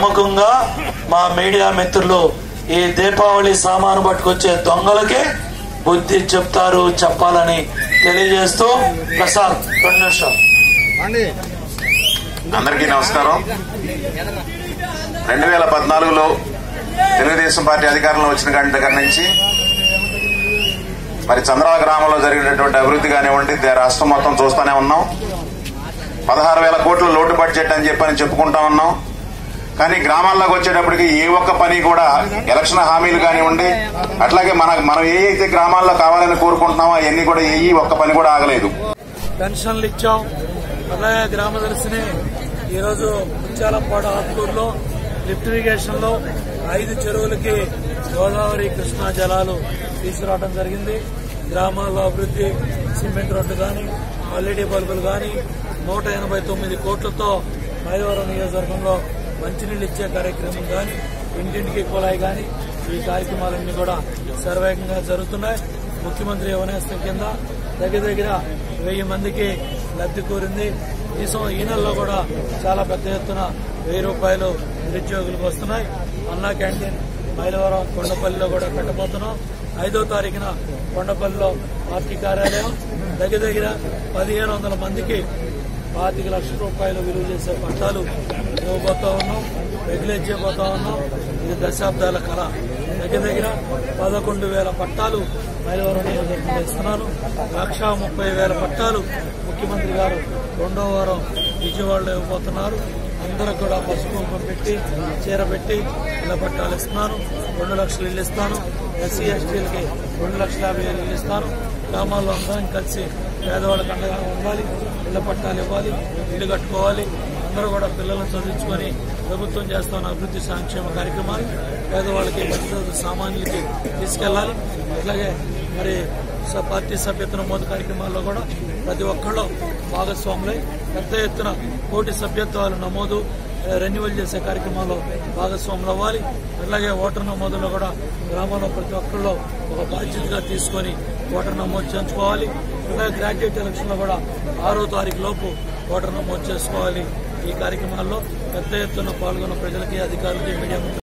ప్రముఖంగా మా మీడియా మిత్రులు ఈ దీపావళి సామాను పట్టుకొచ్చే దొంగలకే బుద్ధి చెప్తారు చెప్పాలని తెలియజేస్తూ ప్రసాద్ రెండు నిమిషాలు అందరికీ నమస్కారం రెండు వేల పద్నాలుగులో తెలుగుదేశం పార్టీ అధికారంలో వచ్చిన గంట దగ్గర నుంచి మరి చంద్రాల గ్రామంలో జరిగినటువంటి అభివృద్ధి కానివ్వండి దే- రాష్ట్రం మొత్తం చూస్తూనే ఉన్నాం పదహారు వేల కోట్ల లోటు బడ్జెట్ అని చెప్పని చెప్పుకుంటా ఉన్నాం కానీ గ్రామాల్లోకి వచ్చేటప్పటికి ఏ ఒక్క పని కూడా ఎలక్షన్ హామీలు కానివ్వండి అట్లాగే మన మనం ఏ అయితే గ్రామాల్లో కావాలని కోరుకుంటున్నామో అవన్నీ కూడా ఏ ఒక్క పని కూడా ఆగలేదు పెన్షన్లు ఇచ్చాం అలాగే గ్రామదర్శిని ఈరోజు ముత్యాలంపాడు ఆత్కూరులో లిఫ్ట్ ఇరిగేషన్ లో ఐదు చెరువులకి గోదావరి కృష్ణా జలాలు తీసుకురావడం జరిగింది గ్రామాల్లో అభివృద్ధి సిమెంట్ రోడ్డు కానీ ఎల్ఈడి బల్బులు కానీ నూట ఎనభై తొమ్మిది కోట్లతో మైలవరం నియోజకవర్గంలో మంచినీళ్ళు ఇచ్చే కార్యక్రమం కానీ ఇంటింటికి కుళాయి కానీ ఈ కార్యక్రమాలన్నీ కూడా సర్వేగంగా జరుగుతున్నాయి ముఖ్యమంత్రి యువనేస్తం కింద దగ్గర దగ్గర వెయ్యి మందికి లబ్ధి కోరింది ఈ సం- ఈ నెలలో కూడా చాలా పెద్ద ఎత్తున వెయ్యి రూపాయలు నిరుద్యోగులకు వస్తున్నాయి అన్నా క్యాంటీన్ మైలవరం కొండపల్లిలో కూడా పెట్టబోతున్నాం ఐదో తారీఖున కొండపల్లిలో పార్టీ కార్యాలయం దగ్గర దగ్గర పదిహేను వందల మందికి పాతిక లక్షల రూపాయలు విలువ చేసే పట్టాలు ఇవ్వబోతా ఉన్నాం రెగ్యులేట్ చేయబోతా ఉన్నాం ఇది దశాబ్దాల కళ దగ్గర దగ్గర పదకొండు వేల పట్టాలు మైలవరం నియోజకవర్గంలో ఇస్తున్నారు లక్ష ముప్పై వేల పట్టాలు ముఖ్యమంత్రి గారు రెండో వారం విజయవాడలో ఇవ్వబోతున్నారు అందరూ కూడా పసుపు కుంకుమ పెట్టి చీర పెట్టి ఇళ్ల పట్టాలు ఇస్తున్నాను రెండు లక్షలు ఇల్లు ఇస్తాను ఎస్సీ ఎస్టీలకి రెండు లక్షల యాభై వేలు ఇల్లు ఇస్తాను గ్రామాల్లో అందరం కలిసి పేదవాళ్ళకి అండగా ఉండాలి ఇళ్ల పట్టాలు ఇవ్వాలి ఇల్లు కట్టుకోవాలి అందరూ కూడా పిల్లలను చదివించుకొని ప్రభుత్వం చేస్తున్న అభివృద్ధి సంక్షేమ కార్యక్రమాలు పేదవాళ్ళకి మధ్యతరగతి సామాన్యులకి తీసుకెళ్లాలి అట్లాగే మరి స- పార్టీ సభ్యత్వ నమోదు కార్యక్రమాల్లో కూడా ప్రతి ఒక్కళ్ళు భాగస్వాములై పెద్ద ఎత్తున కోటి సభ్యత్వాలు నమోదు ఆ, రెన్యువల్ చేసే కార్యక్రమాల్లో భాగస్వాములు అవ్వాలి అట్లాగే ఓటర్ నమోదులో కూడా గ్రామంలో ప్రతి ఒక్కళ్ళు ఒక బాధ్యతగా తీసుకొని ఓటర్ నమోదు చేయించుకోవాలి అలాగే గ్రాడ్యుయేట్ ఎలక్షన్ లో కూడా ఆరో తారీఖు లోపు ఓటర్ నమోదు చేసుకోవాలి ఈ కార్యక్రమాల్లో పెద్ద ఎత్తున పాల్గొన్న ప్రజలకి అధికారులకి మీడియా